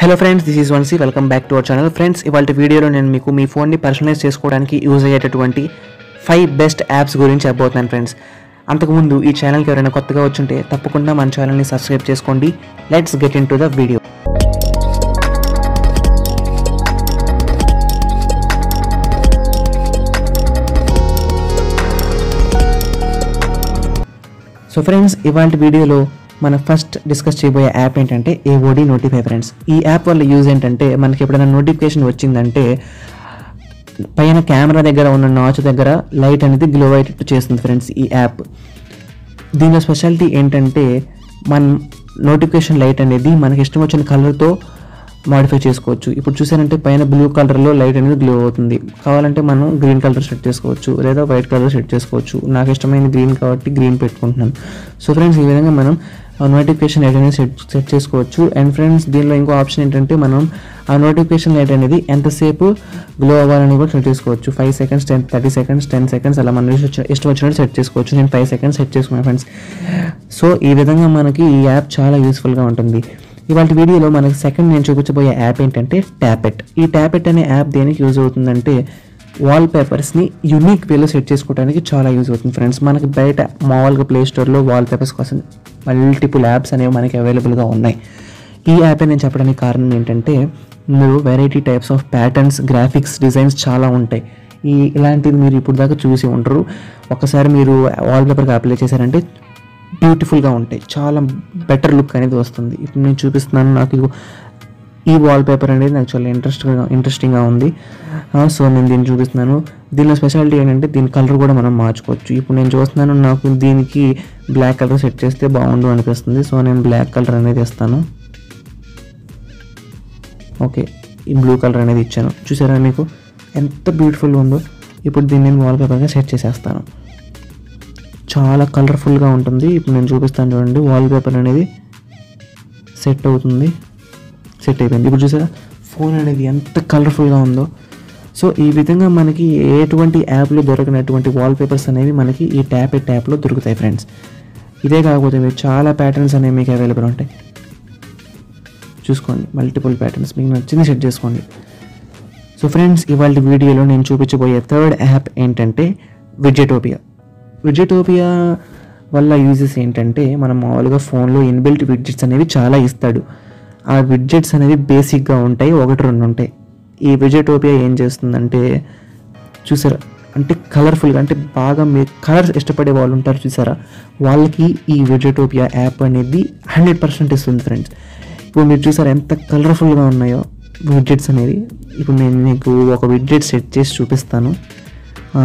hello friends this is Vamsi welcome back to our channel friends ఇవాళ వీడియోలో నేను మీకు మీ ఫోన్ని పర్సనలైజ్ చేసుకోవడానికి యూజ్ అయ్యేటటువంటి ఫైవ్ బెస్ట్ యాప్స్ గురించి చెప్పబోతున్నాను ఫ్రెండ్స్ అంతకుముందు ఈ ఛానల్కి ఎవరైనా కొత్తగా వచ్చుంటే తప్పకుండా మన ఛానల్ని సబ్స్క్రైబ్ చేసుకోండి let's get into the video so friends ఇవాళ వీడియోలో మనం ఫస్ట్ డిస్కస్ చేయబోయే యాప్ ఏంటంటే ఏఓడి నోటిఫై ఫ్రెండ్స్ ఈ యాప్ వల్ల యూజ్ ఏంటంటే మనకి ఎప్పుడైనా నోటిఫికేషన్ వచ్చిందంటే పైన కెమెరా దగ్గర ఉన్న నాచ్ దగ్గర లైట్ అనేది గ్లో అయ్యేటట్టు చేస్తుంది ఫ్రెండ్స్ ఈ యాప్ దీనిలో స్పెషాలిటీ ఏంటంటే మన నోటిఫికేషన్ లైట్ అనేది మనకి ఇష్టం వచ్చిన కలర్తో మాడిఫై చేసుకోవచ్చు ఇప్పుడు చూసారంటే పైన బ్లూ కలర్లో లైట్ అనేది గ్లో అవుతుంది కావాలంటే మనం గ్రీన్ కలర్ సెట్ చేసుకోవచ్చు లేదా వైట్ కలర్ సెట్ చేసుకోవచ్చు నాకు ఇష్టమైన గ్రీన్ కాబట్టి గ్రీన్ పెట్టుకుంటున్నాను సో ఫ్రెండ్స్ ఈ విధంగా మనం నోటిఫికేషన్ లైట్ అనేది సెట్ సెట్ చేసుకోవచ్చు అండ్ ఫ్రెండ్స్ దీనిలో ఇంకో ఆప్షన్ ఏంటంటే మనం ఆ నోటిఫికేషన్ లైట్ అనేది ఎంతసేపు గ్లో అవ్వాలని కూడా సెట్ చేసుకోవచ్చు five seconds ten thirty seconds ten seconds అలా మన ఇష్టం ఇష్టం వచ్చినట్టు సెట్ చేసుకోవచ్చు నేను ఫైవ్ సెకండ్స్ సెట్ చేసుకున్నాను ఫ్రెండ్స్ సో ఈ విధంగా మనకి ఈ యాప్ చాలా యూస్ఫుల్గా ఉంటుంది ఇవాళ వీడియోలో మనకి సెకండ్ నేను చూపించబోయే యాప్ ఏంటంటే ట్యాపెట్ ఈ ట్యాపెట్ అనే యాప్ దేనికి యూజ్ అవుతుందంటే వాల్ పేపర్స్ని యూనిక్ వేలో సెట్ చేసుకోవడానికి చాలా యూజ్ అవుతుంది ఫ్రెండ్స్ మనకి బయట మామూలుగా ప్లే స్టోర్లో వాల్ పేపర్స్ కోసం మల్టిపుల్ యాప్స్ అనేవి మనకి అవైలబుల్గా ఉన్నాయి ఈ యాప్ నేను చెప్పడానికి కారణం ఏంటంటే మీరు variety types of patterns graphics designs చాలా ఉంటాయి ఈ ఇలాంటివి మీరు ఇప్పుడు దాకా చూసి ఉంటారు ఒకసారి మీరు వాల్ పేపర్కి అప్లై చేశారంటే బ్యూటిఫుల్గా ఉంటాయి చాలా బెటర్ లుక్ అనేది వస్తుంది ఇప్పుడు నేను చూపిస్తున్నాను నాకు ఇగో ఈ వాల్ పేపర్ అనేది నాకు చాలా ఇంట్రెస్ట్గా ఇంట్రెస్టింగ్గా ఉంది ఆ, సో నేను దీన్ని చూపిస్తున్నాను దీనిలో స్పెషాలిటీ ఏంటంటే దీని కలర్ కూడా మనం మార్చుకోవచ్చు ఇప్పుడు నేను చూస్తున్నాను నాకు దీనికి బ్లాక్ కలర్ సెట్ చేస్తే బాగుండు అనిపిస్తుంది సో నేను బ్లాక్ కలర్ అనేది ఇస్తాను ఓకే ఈ బ్లూ కలర్ అనేది ఇచ్చాను చూసారా మీకు ఎంత బ్యూటిఫుల్గా ఉందో ఇప్పుడు దీన్ని నేను వాల్ పేపర్గా సెట్ చేసేస్తాను చాలా కలర్ఫుల్గా ఉంటుంది ఇప్పుడు నేను చూపిస్తాను చూడండి వాల్ పేపర్ అనేది సెట్ అవుతుంది సెట్ అయిపోయింది ఇప్పుడు చూసారా ఫోన్ అనేది ఎంత కలర్ఫుల్గా ఉందో సో ఈ విధంగా మనకి ఎటువంటి యాప్లో దొరకనటువంటి వాల్ పేపర్స్ అనేవి మనకి ఈ ట్యాప్ ఏ ట్యాప్లో దొరుకుతాయి ఫ్రెండ్స్ ఇదే కాకపోతే మీరు చాలా ప్యాటర్న్స్ అనేవి మీకు అవైలబుల్ ఉంటాయి చూసుకోండి మల్టిపుల్ ప్యాటర్న్స్ మీకు నచ్చింది సెట్ చేసుకోండి సో ఫ్రెండ్స్ ఇవాళ వీడియోలో నేను చూపించబోయే థర్డ్ యాప్ ఏంటంటే విడ్జెటోపియా విడ్జెటోపియా వల్ల యూజెస్ ఏంటంటే మనం మామూలుగా ఫోన్లో ఇన్బిల్ట్ విడ్జెట్స్ అనేవి చాలా ఇస్తాడు ఆ విడ్జెట్స్ అనేవి బేసిక్గా ఉంటాయి ఒకటి రెండు ఉంటాయి ఈ విడ్జెటోపియా ఏం చేస్తుందంటే చూసారా అంటే కలర్ఫుల్గా అంటే బాగా మీ కలర్స్ ఇష్టపడే వాళ్ళు ఉంటారు చూసారా వాళ్ళకి ఈ విడ్జెటోపియా యాప్ అనేది హండ్రెడ్ పర్సెంట్ ఇస్తుంది ఫ్రెండ్స్ ఇప్పుడు మీరు చూసారా ఎంత కలర్ఫుల్గా ఉన్నాయో విడ్జెట్స్ అనేవి ఇప్పుడు నేను మీకు ఒక విడ్జెట్ సెట్ చేసి చూపిస్తాను ఆ,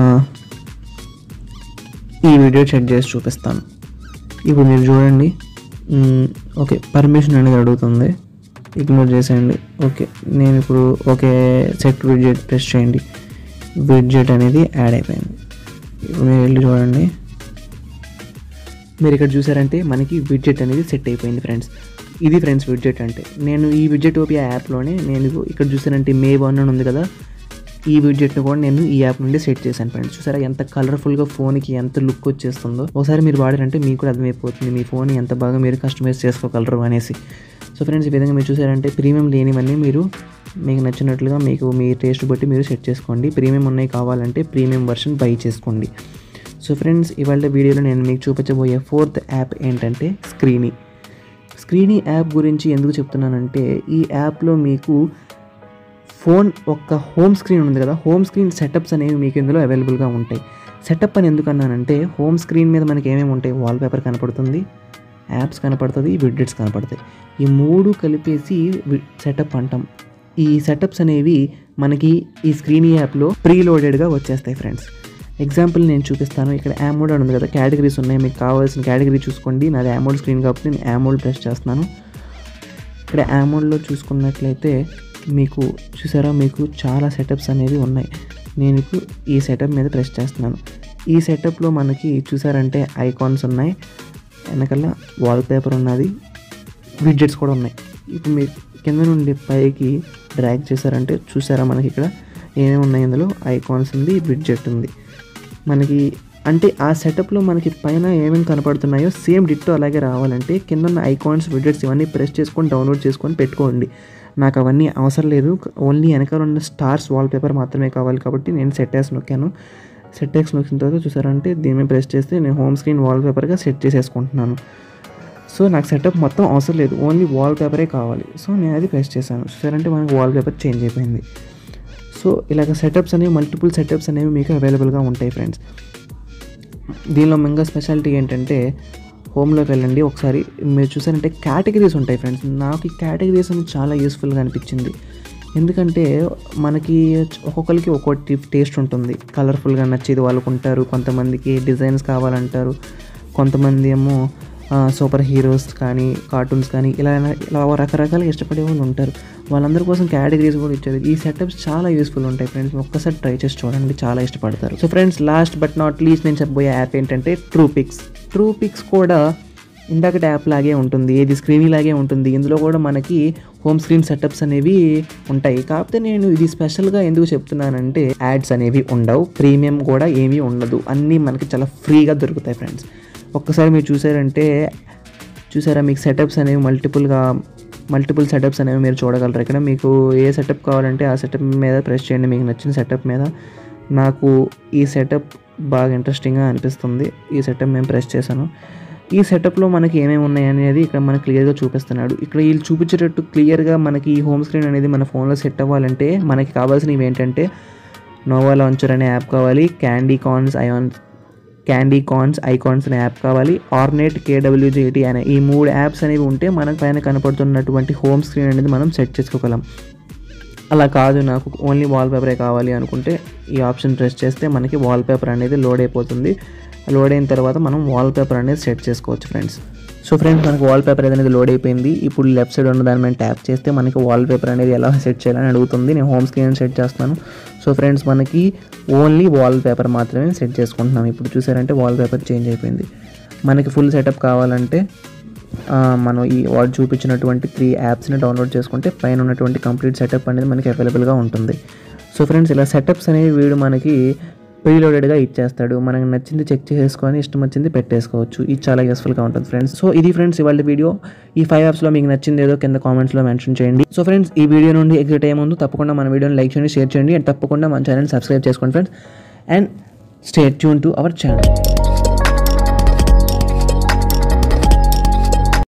ఈ వీడియో సెట్ చేసి చూపిస్తాను ఇప్పుడు మీరు చూడండి మ్, ఓకే పర్మిషన్ అనేది అడుగుతుంది ఇగ్నోర్ చేసేయండి ఓకే నేను ఇప్పుడు ఓకే సెట్ విడ్జెట్ ప్రెస్ చేయండి విడ్జెట్ అనేది యాడ్ అయిపోయింది ఇప్పుడు మీరు వెళ్ళి చూడండి మీరు ఇక్కడ చూసారంటే మనకి విడ్జెట్ అనేది సెట్ అయిపోయింది ఫ్రెండ్స్ ఇది ఫ్రెండ్స్ విడ్జెట్ అంటే నేను ఈ విడ్జెట్ ఓపియా యాప్లోనే నేను ఇక్కడ చూసానంటే మే వన్ అని ఉంది కదా ఈ విడ్జెట్ని కూడా నేను ఈ యాప్ నుండి సెట్ చేశాను ఫ్రెండ్స్ చూసారా ఎంత కలర్ఫుల్గా ఫోన్కి ఎంత లుక్ వచ్చేస్తుందో ఒకసారి మీరు వాడారంటే మీకు కూడా అర్థమైపోతుంది మీ ఫోన్ ఎంత బాగా మీరు కస్టమైజ్ చేసుకోగలరు అనేసి సో ఫ్రెండ్స్ ఈ విధంగా మీరు చూసారంటే ప్రీమియం లేనివన్నీ మీరు మీకు నచ్చినట్లుగా మీకు మీ టేస్ట్ బట్టి మీరు సెట్ చేసుకోండి ప్రీమియం ఉన్నాయి కావాలంటే ప్రీమియం వర్షన్ బై చేసుకోండి సో ఫ్రెండ్స్ ఇవాళ వీడియోలో నేను మీకు చూపించబోయే ఫోర్త్ యాప్ ఏంటంటే స్క్రీనీ స్క్రీనీ యాప్ గురించి ఎందుకు చెప్తున్నానంటే ఈ యాప్లో మీకు ఫోన్ ఒక్క హోమ్ స్క్రీన్ ఉంది కదా హోమ్ స్క్రీన్ సెటప్స్ అనేవి మీకు ఇందులో అవైలబుల్గా ఉంటాయి సెటప్ అని ఎందుకు అన్నానంటే హోమ్ స్క్రీన్ మీద మనకి ఏమేమి ఉంటాయి వాల్ పేపర్ కనపడుతుంది యాప్స్ కనపడుతుంది విడ్జెట్స్ కనపడతాయి ఈ మూడు కలిపేసి సెటప్ అంటాం ఈ సెటప్స్ అనేవి మనకి ఈ స్క్రీన్ యాప్లో ప్రీ లోడెడ్గా వచ్చేస్తాయి ఫ్రెండ్స్ ఎగ్జాంపుల్ నేను చూపిస్తాను ఇక్కడ యామోడ్ అని ఉంది కదా కేటగిరీస్ ఉన్నాయి మీకు కావాల్సిన కేటగిరీ చూసుకోండి నాది యామోడ్ స్క్రీన్ కాబట్టి నేను యామోడ్ ప్రెస్ చేస్తున్నాను ఇక్కడ యామోడ్లో చూసుకున్నట్లయితే మీకు చూసారా మీకు చాలా సెటప్స్ అనేవి ఉన్నాయి నేను ఇప్పుడు ఈ సెటప్ మీద ప్రెస్ చేస్తున్నాను ఈ సెటప్లో మనకి చూసారంటే ఐకాన్స్ ఉన్నాయి వెనకాల వాల్ పేపర్ ఉన్నది విడ్జెట్స్ కూడా ఉన్నాయి ఇప్పుడు మీరు కింద నుండి పైకి డ్రాగ్ చేశారంటే చూసారా మనకి ఇక్కడ ఏమేమి ఉన్నాయి ఇందులో ఐకాన్స్ ఉంది విడ్జెట్ ఉంది మనకి అంటే ఆ సెటప్లో మనకి పైన ఏమేమి కనపడుతున్నాయో సేమ్ డిట్టో అలాగే రావాలంటే కింద ఉన్న ఐకాన్స్ విడ్జెట్స్ ఇవన్నీ ప్రెస్ చేసుకొని డౌన్లోడ్ చేసుకొని పెట్టుకోండి నాకు అవన్నీ అవసరం లేదు ఓన్లీ వెనకాల ఉన్న స్టార్స్ వాల్పేపర్ మాత్రమే కావాలి కాబట్టి నేను సెట్ యాక్స్ నొక్కాను సెట్ యాక్స్ నొక్కిన తర్వాత చూసారంటే దీని మీద ప్రెస్ చేస్తే నేను హోమ్ స్క్రీన్ వాల్పేపర్గా సెట్ చేసేసుకుంటున్నాను సో నాకు సెటప్ మొత్తం అవసరం లేదు ఓన్లీ వాల్ పేపరే కావాలి సో నేను అది ప్రెస్ చేశాను చూసారంటే మనకు వాల్ పేపర్ చేంజ్ అయిపోయింది సో ఇలాగ సెటప్స్ అనేవి మల్టిపుల్ సెటప్స్ అనేవి మీకు అవైలబుల్గా ఉంటాయి ఫ్రెండ్స్ దీనిలో మెయిన్గా స్పెషాలిటీ ఏంటంటే హోమ్లోకి వెళ్ళండి ఒకసారి మీరు చూసారంటే కేటగిరీస్ ఉంటాయి ఫ్రెండ్స్ నాకు ఈ కేటగిరీస్ అనేది చాలా యూస్ఫుల్గా అనిపించింది ఎందుకంటే మనకి ఒక్కొక్కరికి ఒక్కొక్కటి టేస్ట్ ఉంటుంది కలర్ఫుల్గా నచ్చేది వాళ్ళకు ఉంటారు కొంతమందికి డిజైన్స్ కావాలంటారు కొంతమంది ఏమో సూపర్ హీరోస్ కానీ కార్టూన్స్ కానీ ఇలా ఇలా రకరకాలుగా ఇష్టపడే వాళ్ళు ఉంటారు వాళ్ళందరి కోసం కేటగిరీస్ కూడా ఇచ్చారు ఈ సెటప్స్ చాలా యూస్ఫుల్ ఉంటాయి ఫ్రెండ్స్ ఒక్కసారి ట్రై చేసి చూడండి చాలా ఇష్టపడతారు so friends last but not least నేను చెప్పబోయే యాప్ ఏంటంటే ట్రూ పిక్స్ ట్రూ పిక్స్ కూడా ఇందాకటి యాప్ లాగే ఉంటుంది ఇది స్క్రీన్ లాగే ఉంటుంది ఇందులో కూడా మనకి హోమ్ స్క్రీన్ సెటప్స్ అనేవి ఉంటాయి కాకపోతే నేను ఇది స్పెషల్గా ఎందుకు చెప్తున్నానంటే యాడ్స్ అనేవి ఉండవు ప్రీమియం కూడా ఏమీ ఉండదు అన్నీ మనకి చాలా ఫ్రీగా దొరుకుతాయి ఫ్రెండ్స్ ఒక్కసారి మీరు చూసారంటే చూసారా మీకు సెటప్స్ అనేవి మల్టిపుల్గా మల్టిపుల్ సెటప్స్ అనేవి మీరు చూడగలరు ఇక్కడ మీకు ఏ సెటప్ కావాలంటే ఆ సెటప్ మీద ప్రెస్ చేయండి మీకు నచ్చిన సెటప్ మీద నాకు ఈ సెటప్ బాగా ఇంట్రెస్టింగ్గా అనిపిస్తుంది ఈ సెటప్ మేము ప్రెస్ చేశాను ఈ సెటప్లో మనకి ఏమేమి ఉన్నాయి అనేది ఇక్కడ మనకి క్లియర్గా చూపిస్తున్నాడు ఇక్కడ వీళ్ళు చూపించేటట్టు క్లియర్గా మనకి ఈ హోమ్ స్క్రీన్ అనేది మన ఫోన్లో సెట్ అవ్వాలంటే మనకి కావాల్సినవి ఏంటంటే నోవా లాంచర్ అనే యాప్ కావాలి Candycons icons Candycons icons అనే యాప్ కావాలి ఆర్నెట్ కేడబ్ల్యూజేటీ అనే ఈ మూడు యాప్స్ అనేవి ఉంటే మనకు పైన కనపడుతున్నటువంటి హోమ్ స్క్రీన్ అనేది మనం సెట్ చేసుకోగలం అలా కాదు నాకు ఓన్లీ వాల్పేపరే కావాలి అనుకుంటే ఈ ఆప్షన్ ప్రెస్ చేస్తే మనకి వాల్పేపర్ అనేది లోడ్ అయిపోతుంది లోడ్ అయిన తర్వాత మనం వాల్పేపర్ అనేది సెట్ చేసుకోవచ్చు ఫ్రెండ్స్ సో ఫ్రెండ్స్ మనకి వాల్పేపర్ అనేది లోడ్ అయిపోయింది ఇప్పుడు లెఫ్ట్ సైడ్ ఉన్న దాని మీద ట్యాప్ చేస్తే మనకి వాల్పేపర్ అనేది ఎలా సెట్ చేయాలని అడుగుతుంది నేను హోమ్ స్క్రీన్ సెట్ చేస్తాను సో ఫ్రెండ్స్ మనకి ఓన్లీ వాల్పేపర్ మాత్రమే సెట్ చేసుకుంటున్నాం ఇప్పుడు చూసారంటే వాల్పేపర్ చేంజ్ అయిపోయింది మనకి ఫుల్ సెటప్ కావాలంటే ఆ, మనం ఈ వాడు చూపించినటువంటి త్రీ యాప్స్ని డౌన్లోడ్ చేసుకుంటే పైన ఉన్నటువంటి కంప్లీట్ సెటప్ అనేది మనకి అవైలబుల్గా ఉంటుంది సో ఫ్రెండ్స్ ఇలా సెటప్స్ అనేవి వీడు మనకి ప్రీలోడెడ్గా ఇచ్చేస్తాడు మనకి నచ్చింది చెక్ చేసుకొని ఇష్టం వచ్చింది పెట్టేసుకోవచ్చు ఇది చాలా యూస్ఫుల్గా ఉంటుంది ఫ్రెండ్స్ సో ఇది ఫ్రెండ్స్ ఇవాళ వీడియో ఈ ఫైవ్ యాప్స్లో మీకు నచ్చింది ఏదో కింద కామెంట్స్లో మెన్షన్ చేయండి సో ఫ్రెండ్స్ ఈ వీడియో నుండి ఎగ్జిట్ అయ్యే ముందు తప్పకుండా మన వీడియోని లైక్ చేయండి షేర్ చేయండి అండ్ తప్పకుండా మన ఛానల్ సబ్స్క్రైబ్ చేసుకోండి friends and stay tune to our channel